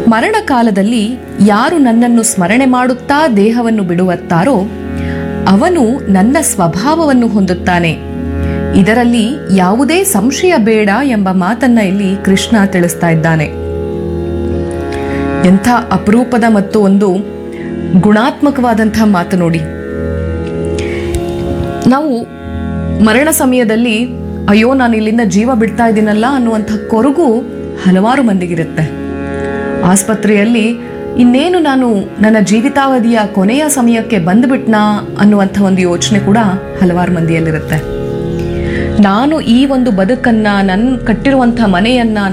ಮರಣ ಕಾಲದಲ್ಲಿ ಯಾರು ನನ್ನನ್ನು ಸ್ಮರಣೆ ಮಾಡುತ್ತಾ ದೇಹವನ್ನು ಬಿಡುವತ್ತಾರೋ ಅವನು ನನ್ನ ಸ್ವಭಾವವನ್ನು ಹೊಂದುತ್ತಾನೆ ಇದರಲ್ಲಿ ಯಾವುದೇ ಸಂಶಯ ಬೇಡ ಎಂಬ ಮಾತನ್ನ ಇಲ್ಲಿ ಕೃಷ್ಣ ತಿಳಿಸ್ತಾ ಇದ್ದಾನೆ ಎಂಥ ಅಪರೂಪದ ಮತ್ತು ಒಂದು ಗುಣಾತ್ಮಕವಾದಂತಹ ಮಾತು ನೋಡಿ ನಾವು ಮರಣ ಸಮಯದಲ್ಲಿ ಅಯ್ಯೋ ನಾನು ಇಲ್ಲಿಂದ ಜೀವ ಬಿಡ್ತಾ ಇದ್ದೀನಲ್ಲ ಅನ್ನುವಂಥ ಕೊರಗು ಹಲವಾರು ಮಂದಿಗಿರುತ್ತೆ ಆಸ್ಪತ್ರೆಯಲ್ಲಿ ಇನ್ನೇನು ನಾನು ನನ್ನ ಜೀವಿತಾವಧಿಯ ಕೊನೆಯ ಸಮಯಕ್ಕೆ ಬಂದುಬಿಟ್ನಾ ಅನ್ನುವಂಥ ಒಂದು ಯೋಚನೆ ಕೂಡ ಹಲವಾರು ಮಂದಿಯಲ್ಲಿರುತ್ತೆ ನಾನು ಈ ಒಂದು ಬದುಕನ್ನ ನನ್ನ ಕಟ್ಟಿರುವಂಥ ಮನೆಯನ್ನ